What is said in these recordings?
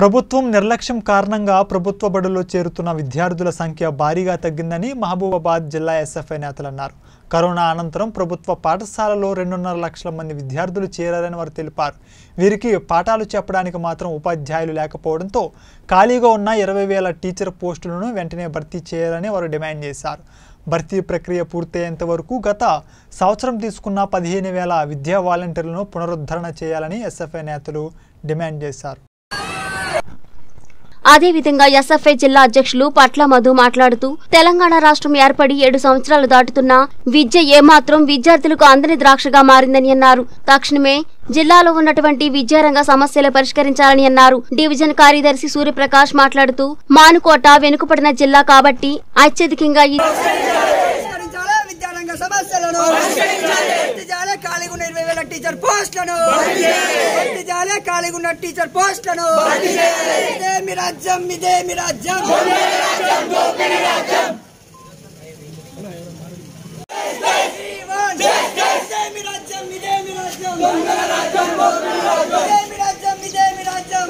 ప్రభుత్వం నిర్లక్ష్యం కారణంగా ప్రభుత్వ బడుల్లో చేరుతున్న విద్యార్థుల సంఖ్య భారీగా తగ్గిందని మహబూబాబాద్ జిల్లా ఎస్ఎఫ్ఐ నేతలు అన్నారు కరోనా అనంతరం ప్రభుత్వ పాఠశాలలో రెండున్నర లక్షల మంది విద్యార్థులు చేరారని వారు తెలిపారు వీరికి పాఠాలు చెప్పడానికి మాత్రం ఉపాధ్యాయులు లేకపోవడంతో ఖాళీగా ఉన్న ఇరవై వేల టీచర్ పోస్టులను వెంటనే భర్తీ చేయాలని వారు డిమాండ్ చేశారు భర్తీ ప్రక్రియ పూర్తయ్యేంత వరకు గత సంవత్సరం తీసుకున్న పదిహేను వేల విద్యా వాలంటీర్లను పునరుద్ధరణ చేయాలని ఎస్ఎఫ్ఐ నేతలు డిమాండ్ చేశారు అదేవిధంగా ఎస్ఎఫ్ఐ జిల్లా అధ్యక్షులు పట్ల మధు మాట్లాడుతూ తెలంగాణ రాష్ట్రం ఏర్పడి ఏడు సంవత్సరాలు దాటుతున్నా విద్య ఏమాత్రం విద్యార్థులకు అందని ద్రాక్షగా మారిందని అన్నారు తక్షణమే జిల్లాలో ఉన్నటువంటి విద్యారంగ సమస్యలు పరిష్కరించాలని అన్నారు డివిజన్ కార్యదర్శి సూర్యప్రకాష్ మాట్లాడుతూ మానుకోట వెనుకబడిన జిల్లా కాబట్టి అత్యధికంగా ఈ పరిష్కరించాలి విద్యారంగ సమస్యలను భర్తీ చేయాలి ఖాళీగా ఉన్న ఇరవై వేల టీచర్ పోస్టులను భర్తీ చేయాలి ఖాళీగా ఉన్న టీచర్ పోస్టులను ఇదే మీ రాజ్యం ఇదే మీ రాజ్యం ఇదే మీ రాజ్యం ఇదే మీ రాజ్యం ఇదే మీ రాజ్యం ఇదే మీ రాజ్యం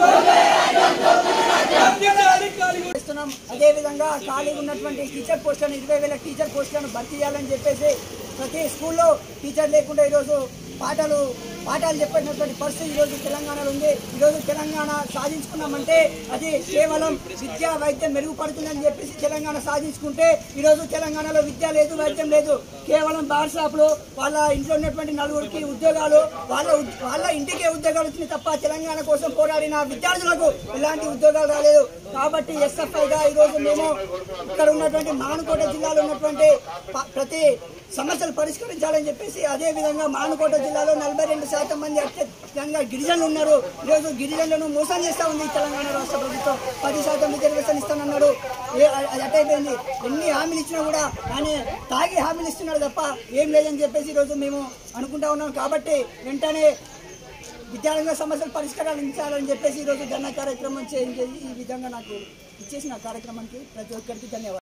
చేస్తున్నాం అదే విధంగా ఖాళీగా ఉన్నటువంటి టీచర్ పోస్టులను ఇరవై వేల టీచర్ పోస్టులను భర్తీ చేయాలని చెప్పేసి ప్రతి స్కూల్లో టీచర్ లేకుండా ఈరోజు పాఠాలు పాఠాలు చెప్పినటువంటి పరిస్థితి ఈరోజు తెలంగాణలో ఉంది ఈరోజు తెలంగాణ సాధించుకున్నామంటే అది కేవలం విద్య వైద్యం మెరుగుపడుతుందని చెప్పేసి తెలంగాణ సాధించుకుంటే ఈరోజు తెలంగాణలో విద్య లేదు వైద్యం లేదు కేవలం బార్ షాపులు వాళ్ళ ఇంట్లో ఉన్నటువంటి నలుగురికి ఉద్యోగాలు వాళ్ళ ఉద్- వాళ్ళ ఇంటికే ఉద్యోగాలు వచ్చినాయి తప్ప తెలంగాణ కోసం పోరాడిన విద్యార్థులకు ఎలాంటి ఉద్యోగాలు రాలేదు కాబట్టి ఎస్ఎఫ్ఐగా ఈరోజు మేము ఇక్కడ ఉన్నటువంటి మానుకోట జిల్లాలో ఉన్నటువంటి ప- ప్రతి సమస్యలు పరిష్కరించాలని చెప్పేసి అదే విధంగా మానుకోట జిల్లాలో నలభై రెండు శాతం మంది అత్యధికంగా గిరిజనులు ఉన్నారు ఈరోజు గిరిజనులను మోసం చేస్తా ఉంది ఈ తెలంగాణ రాష్ట్ర ప్రభుత్వం పది శాతం రిజర్వేషన్ ఇస్తానన్నాడు ఏ అది అట్టయిపోయింది ఎన్ని హామీలు ఇచ్చినా కూడా ఆయన తాగి హామీలు ఇస్తున్నాడు తప్ప ఏం లేదని చెప్పేసి ఈరోజు మేము అనుకుంటా ఉన్నాం కాబట్టి వెంటనే విద్యారంగ సమస్యలు పరిష్కరించాలని చెప్పేసి ఈరోజు ధర్నా కార్యక్రమం చేయించేది ఈ విధంగా నాకు ఇచ్చేసిన కార్యక్రమానికి ప్రతి ఒక్కరికి ధన్యవాదాలు